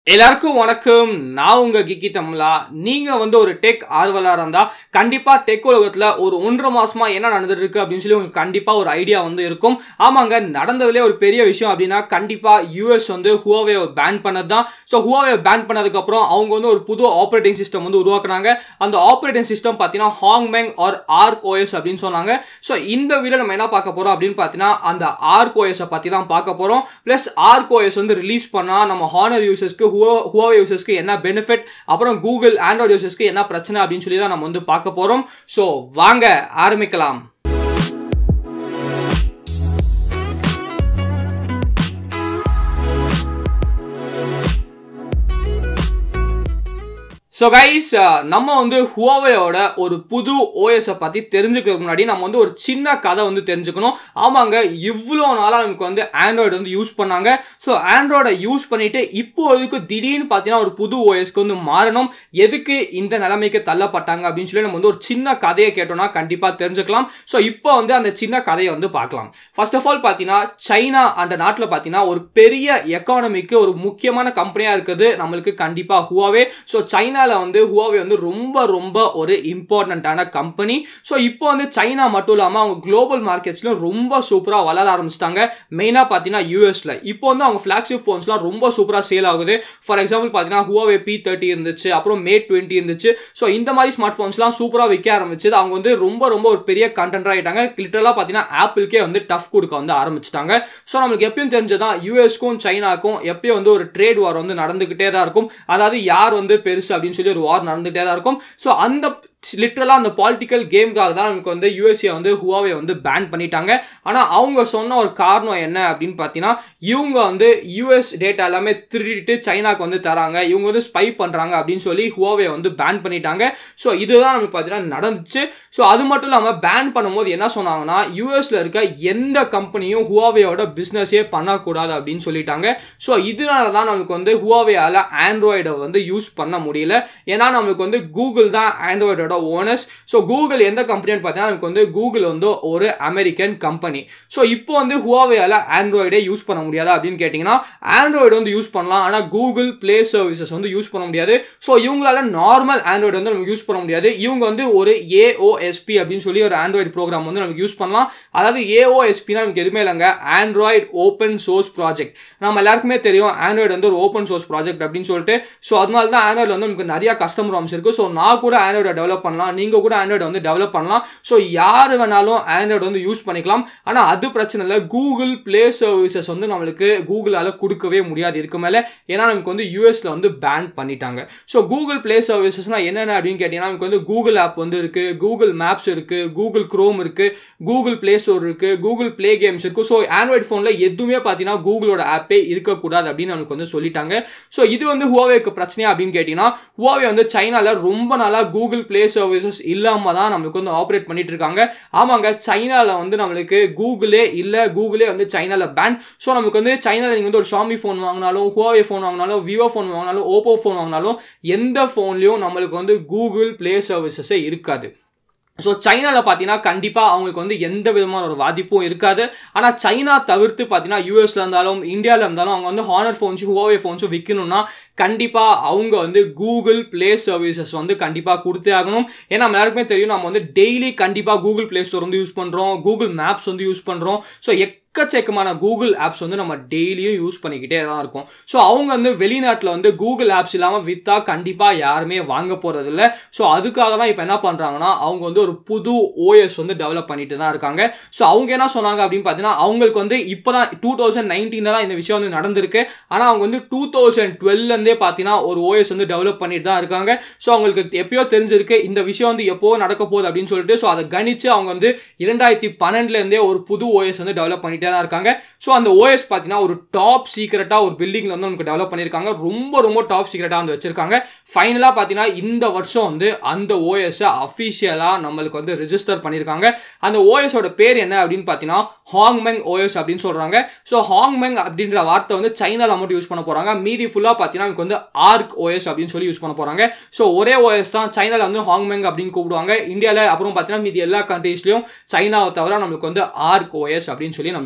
எல்லாருக்கும் வணக்கம் நான் உங்க கிக்கி தமிழா நீங்க வந்து ஒரு டெக் ஆர்வலா இருந்தா கண்டிப்பா டெக் உலகத்துல ஒரு ஒன்றரை மாசமா என்ன நடந்துட்டு இருக்கு அப்படின்னு சொல்லி உங்களுக்கு கண்டிப்பா ஒரு ஐடியா வந்து இருக்கும் ஆமாங்க நடந்ததுலேயே ஒரு பெரிய விஷயம் அப்படின்னா கண்டிப்பா யூஎஸ் வந்து ஹுவாவே பேன் பண்ணது தான் ஸோ ஹுவாவே பேன் பண்ணதுக்கு அப்புறம் அவங்க வந்து ஒரு புது ஆப்ரேட்டிங் சிஸ்டம் வந்து உருவாக்குனாங்க அந்த ஆப்ரேட்டிங் சிஸ்டம் பார்த்தீங்கன்னா ஹாங்மெங் ஆர் ஆர்க் ஓஎஸ் அப்படின்னு சொன்னாங்க ஸோ இந்த வீடியோ நம்ம என்ன பார்க்க போறோம் அப்படின்னு பார்த்தீங்கன்னா அந்த ஆர்க் ஓஎஸை பத்தி தான் பார்க்க போறோம் பிளஸ் ஆர்க் ஓஎஸ் வந்து ரிலீஸ் பண்ணா நம்ம ஹானர் யூசர்ஸ்க்கு ஹுவாவே யூசர்ஸ்க்கு என்ன பெனிஃபிட் அப்புறம் கூகுள் ஆண்ட்ராய்டு யூசர்ஸ்க்கு என்ன பிரச்சனை அப்படின்னு சொல்லி தான் நம்ம வந்து பார்க்க போறோம் ஸோ வாங்க ஆரம்பிக்கலாம் ஸோ கைஸ் நம்ம வந்து ஹுவாவேயோட ஒரு புது ஓஎஸை பற்றி தெரிஞ்சுக்கிறதுக்கு முன்னாடி நம்ம வந்து ஒரு சின்ன கதை வந்து தெரிஞ்சுக்கணும் ஆமாங்க இவ்வளோ நாளாக நமக்கு வந்து ஆண்ட்ராய்டு வந்து யூஸ் பண்ணாங்க ஸோ ஆண்ட்ராய்டை யூஸ் பண்ணிட்டு இப்போதைக்கு திடீர்னு பார்த்தீங்கன்னா ஒரு புது ஓஎஸ்க்கு வந்து மாறணும் எதுக்கு இந்த நிலைமைக்கு தள்ளப்பட்டாங்க அப்படின்னு சொல்லி நம்ம வந்து ஒரு சின்ன கதையை கேட்டோம்னா கண்டிப்பாக தெரிஞ்சுக்கலாம் ஸோ இப்போ வந்து அந்த சின்ன கதையை வந்து பார்க்கலாம் ஃபர்ஸ்ட் ஆஃப் ஆல் பார்த்தீங்கன்னா சைனா அந்த நாட்டில் பார்த்தீங்கன்னா ஒரு பெரிய எக்கானமிக்கு ஒரு முக்கியமான கம்பெனியாக இருக்குது நம்மளுக்கு கண்டிப்பாக ஹுவாவே ஸோ சைனா சைனாவில் வந்து ஹுவாவே வந்து ரொம்ப ரொம்ப ஒரு இம்பார்ட்டண்ட்டான கம்பெனி ஸோ இப்போ வந்து சைனா மட்டும் இல்லாமல் அவங்க குளோபல் மார்க்கெட்ஸ்லையும் ரொம்ப சூப்பராக வளர ஆரம்பிச்சிட்டாங்க மெயினாக பார்த்தீங்கன்னா யூஎஸில் இப்போ வந்து அவங்க ஃப்ளாக்ஷிப் ஃபோன்ஸ்லாம் ரொம்ப சூப்பராக சேல் ஆகுது ஃபார் எக்ஸாம்பிள் பார்த்தீங்கன்னா ஹுவாவே பி தேர்ட்டி இருந்துச்சு அப்புறம் மே டுவெண்ட்டி இருந்துச்சு ஸோ இந்த மாதிரி ஸ்மார்ட் ஃபோன்ஸ்லாம் சூப்பராக விற்க ஆரம்பிச்சது அவங்க வந்து ரொம்ப ரொம்ப ஒரு பெரிய கண்டென்ட் ஆகிட்டாங்க லிட்டரலாக பார்த்தீங்கன்னா ஆப்பிள்கே வந்து டஃப் கொடுக்க வந்து ஆரம்பிச்சிட்டாங்க ஸோ நம்மளுக்கு எப்பயும் தெரிஞ்சதான் யூஎஸ்க்கும் சைனாக்கும் எப்பயும் வந்து ஒரு ட்ரேட் வார் வந்து நடந்துகிட்டே தான் இருக்கும் அதாவது யார் வந்து பெருசு அப்படின்னு சொல்லி ஒரு வார் நடந்துகிட்டே தான் இருக்கும் ஸோ அந்த லிட்ரலாக அந்த பாலிட்டிக்கல் கேமுக்காக தான் நமக்கு வந்து யூஎஸ்ஏ வந்து ஹுவாவே வந்து பேன் பண்ணிட்டாங்க ஆனால் அவங்க சொன்ன ஒரு காரணம் என்ன அப்படின்னு பார்த்தீங்கன்னா இவங்க வந்து யூஎஸ் டேட்டா எல்லாமே திருடிட்டு சைனாக்கு வந்து தராங்க இவங்க வந்து ஸ்பை பண்ணுறாங்க அப்படின்னு சொல்லி ஹுவாவே வந்து பேன் பண்ணிட்டாங்க ஸோ இதுதான் நமக்கு பார்த்தீங்கன்னா நடந்துச்சு ஸோ அது மட்டும் இல்லாமல் பேன் பண்ணும்போது என்ன சொன்னாங்கன்னா யூஎஸில் இருக்க எந்த கம்பெனியும் ஹுவாவேயோட பிஸ்னஸே பண்ணக்கூடாது அப்படின்னு சொல்லிட்டாங்க ஸோ இதனால தான் நமக்கு வந்து ஹுவாவேயால் ஆண்ட்ராய்டை வந்து யூஸ் பண்ண முடியல ஏன்னா நம்மளுக்கு வந்து கூகுள் தான் ஆண்ட்ராய்டோட அதோட ஓனர்ஸ் ஸோ கூகுள் எந்த கம்பெனின்னு பார்த்தீங்கன்னா நமக்கு வந்து கூகுள் வந்து ஒரு அமெரிக்கன் கம்பெனி ஸோ இப்போ வந்து ஹுவாவேயால் ஆண்ட்ராய்டே யூஸ் பண்ண முடியாது அப்படின்னு கேட்டிங்கன்னா ஆண்ட்ராய்டு வந்து யூஸ் பண்ணலாம் ஆனால் கூகுள் பிளே சர்வீசஸ் வந்து யூஸ் பண்ண முடியாது ஸோ இவங்களால நார்மல் ஆண்ட்ராய்டு வந்து நமக்கு யூஸ் பண்ண முடியாது இவங்க வந்து ஒரு ஏஓஎஸ்பி அப்படின்னு சொல்லி ஒரு ஆண்ட்ராய்டு ப்ரோக்ராம் வந்து நமக்கு யூஸ் பண்ணலாம் அதாவது ஏஓஎஸ்பினா நமக்கு எதுவுமே இல்லைங்க ஆண்ட்ராய்டு ஓப்பன் சோர்ஸ் ப்ராஜெக்ட் நம்ம எல்லாருக்குமே தெரியும் ஆண்ட்ராய்டு வந்து ஒரு ஓப்பன் சோர்ஸ் ப்ராஜெக்ட் அப்படின்னு சொல்லிட்டு ஸோ அதனால தான் ஆண்ட்ராய்டு வந்து நமக்கு நிறைய கஸ்டம் ராம்ஸ் இருக்குது ஸோ நான் கூட ஆண்ட்ராய்டை டெவலப் பண்ணலாம் நீங்கள் கூட ஆண்ட்ராய்டு வந்து டெவலப் பண்ணலாம் ஸோ யார் வேணாலும் ஆண்ட்ராய்டு வந்து யூஸ் பண்ணிக்கலாம் ஆனால் அது பிரச்சனை இல்லை கூகுள் பிளே சர்வீசஸ் வந்து நம்மளுக்கு கூகுளால் கொடுக்கவே முடியாது இதுக்கு மேலே ஏன்னா நமக்கு வந்து யூஎஸில் வந்து பேன் பண்ணிட்டாங்க ஸோ கூகுள் பிளே சர்வீசஸ்னால் என்னென்ன அப்படின்னு கேட்டிங்கன்னா நமக்கு வந்து கூகுள் ஆப் வந்து இருக்குது கூகுள் மேப்ஸ் இருக்குது கூகுள் க்ரோம் இருக்குது கூகுள் பிளே ஸ்டோர் இருக்குது கூகுள் பிளே கேம்ஸ் இருக்குது ஸோ ஆண்ட்ராய்டு ஃபோனில் எதுவுமே பார்த்தீங்கன்னா கூகுளோட ஆப்பே இருக்கக்கூடாது அப்படின்னு நமக்கு வந்து சொல்லிட்டாங்க ஸோ இது வந்து ஹுவாவேக்கு பிரச்சனையா அப்படின்னு கேட்டிங்கன்னா ஹுவாவே வந்து சைனாவில் ரொம்ப நாளாக கூகுள் பிளே சர்வீசஸ் இல்லாமல் தான் நம்மளுக்கு வந்து ஆப்ரேட் பண்ணிட்டு இருக்காங்க ஆமாங்க சைனாவில் வந்து நம்மளுக்கு கூகுளே இல்லை கூகுளே வந்து சைனாவில் பேன் ஸோ நமக்கு வந்து சைனாவில் நீங்கள் வந்து ஒரு ஷாமி ஃபோன் வாங்கினாலும் ஹுவாவே ஃபோன் வாங்கினாலும் விவோ ஃபோன் வாங்கினாலும் ஓப்போ ஃபோன் வாங்கினாலும் எந்த ஃபோன்லையும் நம்மளுக்கு வந்து கூகுள் பிளே சர்வீசஸே இருக்காது ஸோ சைனாவில் பார்த்தீங்கன்னா கண்டிப்பாக அவங்களுக்கு வந்து எந்த விதமான ஒரு பாதிப்பும் இருக்காது ஆனால் சைனா தவிர்த்து பார்த்தீங்கன்னா யூஎஸ்ல இருந்தாலும் இந்தியாவில் இருந்தாலும் அவங்க வந்து ஹானர் ஃபோன்ஸும் ஹுவாவே ஃபோன்ஸும் விற்கணும்னா கண்டிப்பாக அவங்க வந்து கூகுள் பிளே சர்வீசஸ் வந்து கண்டிப்பாக கொடுத்தே ஆகணும் ஏன்னா நம்ம எல்லாருக்குமே தெரியும் நம்ம வந்து டெய்லி கண்டிப்பாக கூகுள் பிளே ஸ்டோர் வந்து யூஸ் பண்ணுறோம் கூகுள் மேப்ஸ் வந்து யூஸ் பண்ணுறோம் ஸோ எக்கச்சக்கமான கூகுள் ஆப்ஸ் வந்து நம்ம டெய்லியும் யூஸ் பண்ணிக்கிட்டே தான் இருக்கும் ஸோ அவங்க வந்து வெளிநாட்டில் வந்து கூகுள் ஆப்ஸ் இல்லாமல் விற்றா கண்டிப்பாக யாருமே வாங்க போகிறது இல்லை ஸோ அதுக்காக தான் இப்போ என்ன பண்ணுறாங்கன்னா அவங்க வந்து ஒரு புது ஓஎஸ் வந்து டெவலப் பண்ணிட்டு தான் இருக்காங்க ஸோ அவங்க என்ன சொன்னாங்க அப்படின்னு பார்த்தீங்கன்னா அவங்களுக்கு வந்து இப்போ தான் டூ தௌசண்ட் நைன்டீனில் தான் இந்த விஷயம் வந்து நடந்திருக்கு ஆனால் அவங்க வந்து டூ தௌசண்ட் டுவெல்லேருந்தே பார்த்தீங்கன்னா ஒரு ஓஎஸ் வந்து டெவலப் பண்ணிட்டு தான் இருக்காங்க ஸோ அவங்களுக்கு எப்பயோ தெரிஞ்சிருக்கு இந்த விஷயம் வந்து எப்போ நடக்க போகுது அப்படின்னு சொல்லிட்டு ஸோ அதை கணிச்சு அவங்க வந்து இரண்டாயிரத்தி பன்னெண்டுலேருந்தே ஒரு புது ஓஎஸ் வந்து டெவலப் பண்ணிட்டு தான் இருக்காங்க ஸோ அந்த ஓஎஸ் பார்த்தீங்கன்னா ஒரு டாப் சீக்கிரட்டாக ஒரு பில்டிங்கில் வந்து நமக்கு டெவலப் பண்ணியிருக்காங்க ரொம்ப ரொம்ப டாப் சீக்கிரட்டாக வந்து வச்சிருக்காங்க ஃபைனலாக பார்த்தீங்கன்னா இந்த வருஷம் வந்து அந்த ஓஎஸை அஃபிஷியலாக நம்மளுக்கு வந்து ரிஜிஸ்டர் பண்ணியிருக்காங்க அந்த ஓஎஸோட பேர் என்ன அப்படின்னு பார்த்தீங்கன்னா ஹாங்மெங் ஓஎஸ் அப்படின்னு சொல்கிறாங்க ஸோ ஹாங்மெங் அப்படின்ற வார்த்தை வந்து சைனாவில் மட்டும் யூஸ் பண்ண போகிறாங்க மீதி ஃபுல்லாக பார்த்தீங்கன்னா நமக்கு வந்து ஆர்க் ஓஎஸ் அப்படின்னு சொல்லி யூஸ் பண்ண போகிறாங்க ஸோ ஒரே ஓஎஸ் தான் சைனாவில் வந்து ஹாங்மெங் அப்படின்னு கூப்பிடுவாங்க இந்தியாவில் அப்புறம் பார்த்தீங்கன்னா மீதி எல்லா கண்ட்ரீஸ்லையும் சைனாவை தவிர நம்மளுக்கு வந்து ஆர்க் ஓஎஸ் அப்படின்னு சொல்லி நம்ம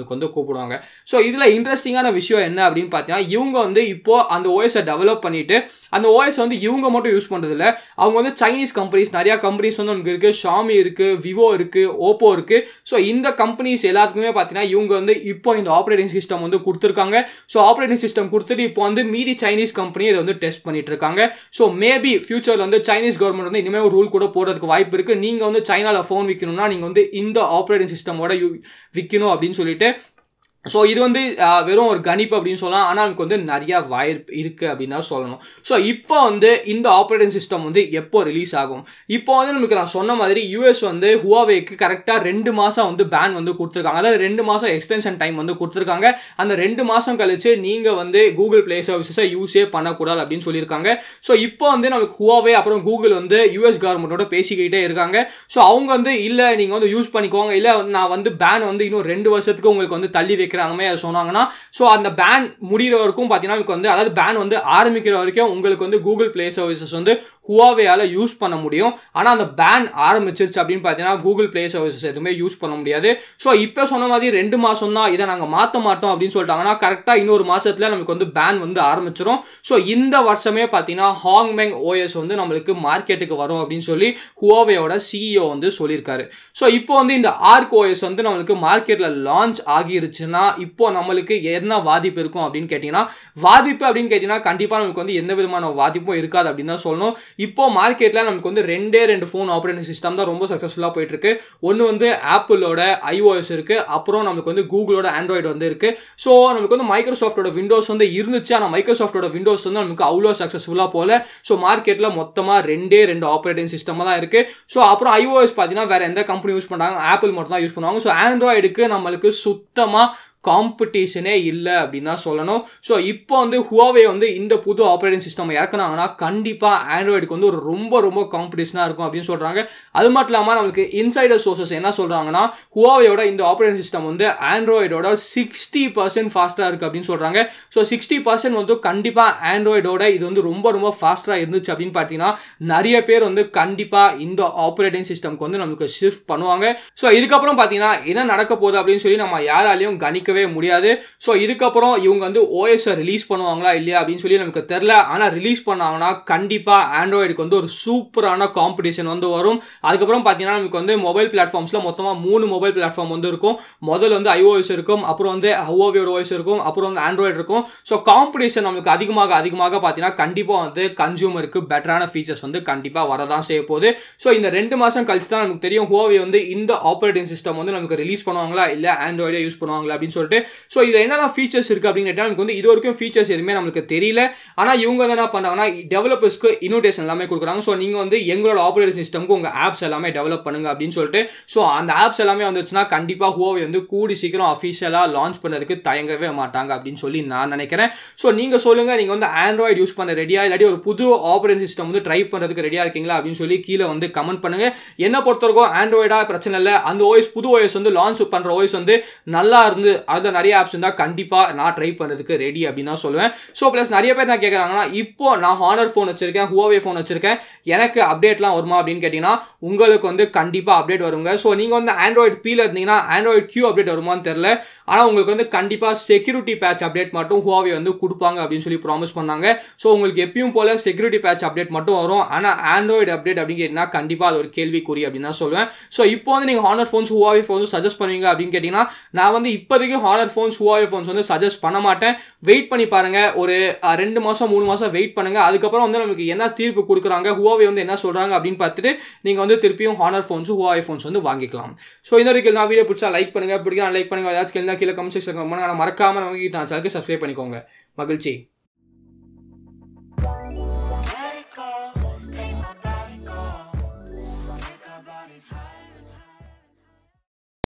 நம்மளுக்கு வந்து கூப்பிடுவாங்க ஸோ இதில் இன்ட்ரெஸ்டிங்கான விஷயம் என்ன அப்படின்னு பார்த்தீங்கன்னா இவங்க வந்து இப்போ அந்த ஓஎஸை டெவலப் பண்ணிட்டு அந்த ஓஎஸ் வந்து இவங்க மட்டும் யூஸ் பண்ணுறதில்ல அவங்க வந்து சைனீஸ் கம்பெனிஸ் நிறையா கம்பெனிஸ் வந்து நமக்கு இருக்குது ஷாமி இருக்குது விவோ இருக்குது ஓப்போ இருக்குது ஸோ இந்த கம்பெனிஸ் எல்லாத்துக்குமே பார்த்தீங்கன்னா இவங்க வந்து இப்போ இந்த ஆப்ரேட்டிங் சிஸ்டம் வந்து கொடுத்துருக்காங்க ஸோ ஆப்ரேட்டிங் சிஸ்டம் கொடுத்துட்டு இப்போ வந்து மீதி சைனீஸ் கம்பெனி இதை வந்து டெஸ்ட் பண்ணிட்டு இருக்காங்க ஸோ மேபி ஃபியூச்சரில் வந்து சைனீஸ் கவர்மெண்ட் வந்து இனிமேல் ஒரு ரூல் கூட போடுறதுக்கு வாய்ப்பு இருக்குது நீங்கள் வந்து சைனாவில் ஃபோன் விற்கணும்னா நீங்கள் வந்து இந்த ஆப்ரேட்டிங் சிஸ்டமோட யூ விற்கணும் அப்படின்னு சொல்லிட்டு ஸோ இது வந்து ஆஹ், வெறும் ஒரு கணிப்பு அப்படின்னு சொல்லலாம் ஆனால் நமக்கு வந்து நிறைய வாய்ப்பு இருக்குது அப்படின்னு தான் சொல்லணும் ஸோ இப்போ வந்து இந்த ஆப்ரேட்டிங் சிஸ்டம் வந்து எப்போ ரிலீஸ் ஆகும் இப்போ வந்து நமக்கு நான் சொன்ன மாதிரி யூஎஸ் வந்து ஹுவாவேக்கு கரெக்டாக ரெண்டு மாதம் வந்து பேன் வந்து கொடுத்துருக்காங்க அதாவது ரெண்டு மாதம் எக்ஸ்டென்ஷன் டைம் வந்து கொடுத்துருக்காங்க அந்த ரெண்டு மாதம் கழிச்சு நீங்கள் வந்து கூகுள் ப்ளே சர்வீசஸை யூஸே பண்ணக்கூடாது அப்படின்னு சொல்லியிருக்காங்க ஸோ இப்போ வந்து நமக்கு ஹுவாவே அப்புறம் கூகுள் வந்து யூஎஸ் கவர்மெண்ட்டோட பேசிக்கிட்டே இருக்காங்க ஸோ அவங்க வந்து இல்லை நீங்கள் வந்து யூஸ் பண்ணிக்கோங்க இல்லை நான் வந்து பேன் வந்து இன்னும் ரெண்டு வருஷத்துக்கு உங்களுக்கு வந்து தள்ளி வைக்கிறேன் அந்த மாதிரி அதை சொன்னாங்கன்னா ஸோ அந்த பேன் முடிகிற வரைக்கும் பார்த்தீங்கன்னா உங்களுக்கு வந்து அதாவது பேன் வந்து ஆரம்பிக்கிற வரைக்கும் உங்களுக்கு வந்து கூகுள் ப்ளே சர்வீசஸ் வந்து ஹுவாவேயால் யூஸ் பண்ண முடியும் ஆனால் அந்த பேன் ஆரம்பிச்சிருச்சு அப்படின்னு பார்த்தீங்கன்னா கூகுள் ப்ளே சர்வீசஸ் எதுவுமே யூஸ் பண்ண முடியாது ஸோ இப்போ சொன்ன மாதிரி ரெண்டு மாதம் தான் இதை நாங்கள் மாற்ற மாட்டோம் அப்படின்னு சொல்லிட்டாங்கன்னா கரெக்டாக இன்னொரு மாசத்துல நமக்கு வந்து பேன் வந்து ஆரம்பிச்சிரும் ஸோ இந்த வருஷமே பார்த்தீங்கன்னா ஹாங்மெங் ஓஎஸ் வந்து நம்மளுக்கு மார்க்கெட்டுக்கு வரும் அப்படின்னு சொல்லி ஹுவாவேயோட சிஇஓ வந்து சொல்லியிருக்காரு ஸோ இப்போ வந்து இந்த ஆர்க் ஓஎஸ் வந்து நம்மளுக்கு மார்க்கெட்டில் லான்ச் ஆகிருச்சுன்னா இப்போ நம்மளுக்கு என்ன பாதிப்பு இருக்கும் அப்படின்னு கேட்டிங்கன்னா பாதிப்பு அப்படின்னு கேட்டிங்கன்னா கண்டிப்பாக நமக்கு வந்து எந்த விதமான பாதிப்பும் இருக்காது அப்படின்னு தான் சொல்லணும் இப்போ மார்க்கெட்டில் நமக்கு வந்து ரெண்டே ரெண்டு ஃபோன் ஆப்ரேட்டிங் சிஸ்டம் தான் ரொம்ப சக்ஸஸ்ஃபுல்லாக போயிட்டு இருக்கு ஒன்று வந்து ஆப்பிளோட ஐஓஎஸ் இருக்கு அப்புறம் நமக்கு வந்து கூகுளோட ஆண்ட்ராய்டு வந்து இருக்கு ஸோ நமக்கு வந்து மைக்ரோசாஃப்டோட விண்டோஸ் வந்து இருந்துச்சு ஆனால் மைக்ரோசாஃப்டோட விண்டோஸ் வந்து நமக்கு அவ்வளோ சக்ஸஸ்ஃபுல்லாக போல ஸோ மார்க்கெட்டில் மொத்தமாக ரெண்டே ரெண்டு ஆப்ரேட்டிங் சிஸ்டமாக தான் இருக்கு ஸோ அப்புறம் ஐஓஎஸ் பார்த்தீங்கன்னா வேற எந்த கம்பெனி யூஸ் பண்ணுறாங்க ஆப்பிள் மட்டும் தான் யூஸ் பண்ணுவாங்க ஸோ ஆண்ட்ராய்டுக்கு நம்மளுக்கு சுத்தமாக காம்படிஷனே இல்லை அப்படின்னு தான் சொல்லணும் ஸோ இப்போ வந்து ஹுவாவே வந்து இந்த புது ஆப்ரேட்டிங் சிஸ்டம் இறக்குனாங்கன்னா கண்டிப்பாக ஆண்ட்ராய்டுக்கு வந்து ஒரு ரொம்ப ரொம்ப காம்படிஷனாக இருக்கும் அப்படின்னு சொல்கிறாங்க அது மட்டும் இல்லாமல் நம்மளுக்கு இன்சைடர் சோர்சஸ் என்ன சொல்கிறாங்கன்னா ஹுவாவேயோட இந்த ஆப்ரேட்டிங் சிஸ்டம் வந்து ஆண்ட்ராய்டோட சிக்ஸ்டி பர்சன்ட் ஃபாஸ்ட்டாக இருக்குது அப்படின்னு சொல்கிறாங்க ஸோ சிக்ஸ்டி பர்சன்ட் வந்து கண்டிப்பாக ஆண்ட்ராய்டோட இது வந்து ரொம்ப ரொம்ப ஃபாஸ்ட்டாக இருந்துச்சு அப்படின்னு பார்த்தீங்கன்னா நிறைய பேர் வந்து கண்டிப்பாக இந்த ஆப்ரேட்டிங் சிஸ்டம்க்கு வந்து நமக்கு ஷிஃப்ட் பண்ணுவாங்க ஸோ இதுக்கப்புறம் பார்த்தீங்கன்னா என்ன நடக்க போகுது அப்படின்னு சொல்லி நம்ம யாராலையும் கணிக்கவே முடியாது ஸோ இதுக்கப்புறம் இவங்க வந்து ஓஎஸை ரிலீஸ் பண்ணுவாங்களா இல்லையா அப்படின்னு சொல்லி நமக்கு தெரில ஆனால் ரிலீஸ் பண்ணாங்கன்னா கண்டிப்பாக ஆண்ட்ராய்டுக்கு வந்து ஒரு சூப்பரான காம்படிஷன் வந்து வரும் அதுக்கப்புறம் பார்த்தீங்கன்னா நமக்கு வந்து மொபைல் பிளாட்ஃபார்ம்ஸில் மொத்தமாக மூணு மொபைல் பிளாட்ஃபார்ம் வந்து இருக்கும் முதல்ல வந்து ஐஓஎஸ் இருக்கும் அப்புறம் வந்து ஹுவாவியோட ஓஎஸ் இருக்கும் அப்புறம் வந்து ஆண்ட்ராய்டு இருக்கும் ஸோ காம்படிஷன் நமக்கு அதிகமாக அதிகமாக பார்த்தீங்கன்னா கண்டிப்பாக வந்து கன்சியூமருக்கு பெட்டரான ஃபீச்சர்ஸ் வந்து கண்டிப்பாக வரதான் செய்ய போகுது ஸோ இந்த ரெண்டு மாதம் கழிச்சு தான் நமக்கு தெரியும் ஹுவாவி வந்து இந்த ஆப்ரேட்டிங் சிஸ்டம் வந்து நமக்கு ரிலீஸ் பண்ணுவாங்களா இல்லை ஆண்ட்ராய்டே யூஸ் பண்ணுவாங்களா அப்படின்னு சொல்லிட்டு ஸோ இது என்னெல்லாம் ஃபீச்சர்ஸ் இருக்குது அப்படின்னு கேட்டால் நமக்கு வந்து இது வரைக்கும் ஃபீச்சர்ஸ் எதுவுமே நமக்கு தெரியல ஆனால் இவங்க வந்து என்ன பண்ணாங்கன்னா டெவலப்பர்ஸ்க்கு இனோடேஷன் எல்லாமே கொடுக்குறாங்க ஸோ நீங்கள் வந்து எங்களோட ஆப்ரேட்டிங் சிஸ்டம்க்கு உங்கள் ஆப்ஸ் எல்லாமே டெவலப் பண்ணுங்க அப்படின்னு சொல்லிட்டு ஸோ அந்த ஆப்ஸ் எல்லாமே வந்துச்சுன்னா கண்டிப்பாக ஹுவாவி வந்து கூடி சீக்கிரம் அஃபிஷியலாக லான்ச் பண்ணதுக்கு தயங்கவே மாட்டாங்க அப்படின்னு சொல்லி நான் நினைக்கிறேன் ஸோ நீங்கள் சொல்லுங்கள் நீங்கள் வந்து ஆண்ட்ராய்டு யூஸ் பண்ண ரெடியாக இல்லாட்டி ஒரு புது ஆப்ரேட்டிங் சிஸ்டம் வந்து ட்ரை பண்ணுறதுக்கு ரெடியாக இருக்கீங்களா அப்படின்னு சொல்லி கீழே வந்து கமெண்ட் பண்ணுங்க என்ன பொறுத்தவரைக்கும் ஆண்ட்ராய்டாக பிரச்சனை இல்லை அந்த ஓஎஸ் புது ஓஎஸ் வந்து லான்ச் பண்ணுற ஓஎஸ் வந்து நல்லா இருந்து அதில் நிறைய ஆப்ஸ் இருந்தால் கண்டிப்பாக நான் ட்ரை பண்ணுறதுக்கு ரெடி அப்படின்னு தான் சொல்லுவேன் ஸோ ப்ளஸ் நிறைய பேர் நான் கேட்குறாங்கன்னா இப்போ நான் ஹானர் ஃபோன் வச்சிருக்கேன் ஹுவாவே ஃபோன் வச்சிருக்கேன் எனக்கு அப்டேட்லாம் வருமா அப்படின்னு கேட்டிங்கன்னா உங்களுக்கு வந்து கண்டிப்பாக அப்டேட் வருங்க ஸோ நீங்கள் வந்து ஆண்ட்ராய்டு பீல இருந்தீங்கன்னா ஆண்ட்ராய்டு கியூ அப்டேட் வருமான்னு தெரில ஆனால் உங்களுக்கு வந்து கண்டிப்பாக செக்யூரிட்டி பேட்ச் அப்டேட் மட்டும் ஹுவாவே வந்து கொடுப்பாங்க அப்படின்னு சொல்லி ப்ராமிஸ் பண்ணாங்க ஸோ உங்களுக்கு எப்பயும் போல செக்யூரிட்டி பேட்ச் அப்டேட் மட்டும் வரும் ஆனால் ஆண்ட்ராய்டு அப்டேட் அப்படின்னு கேட்டிங்கன்னா கண்டிப்பாக அது ஒரு கேள்விக்குறி அப்படின்னு தான் சொல்லுவேன் ஸோ இப்போ வந்து நீங்கள் Honor phones Huawei phones suggest பண்ணுவீங்க அப்படின்னு கேட்டிங்கன்னா நான் வந்து இப்போதைக்கு ஹானர் ஃபோன்ஸ் ஹுவாவே ஃபோன்ஸ் வந்து சஜஸ்ட் பண்ண மாட்டேன் வெயிட் பண்ணி பாருங்க ஒரு அஹ், ரெண்டு மாதம் மூணு மாதம் வெயிட் பண்ணுங்க அதுக்கப்புறம் வந்து நமக்கு என்ன தீர்ப்பு கொடுக்குறாங்க ஹுவாவே வந்து என்ன சொல்கிறாங்க அப்படின்னு பார்த்துட்டு நீங்கள் வந்து திருப்பியும் ஹானர் ஃபோன்ஸ் ஹுவாவே ஃபோன்ஸ் வந்து வாங்கிக்கலாம் ஸோ இந்த வரைக்கும் நான் வீடியோ பிடிச்சா லைக் பண்ணுங்க பிடிக்கலாம் லைக் பண்ணுங்க ஏதாச்சும் கேள்வி கீழே கமெண்ட் செக்ஷன் பண்ணுங்க ஆனால் மறக்காம நமக்கு சேனலுக்கு சப்ஸ்கிரைப் பண்ணிக்கோங்க மகிழ்ச்சி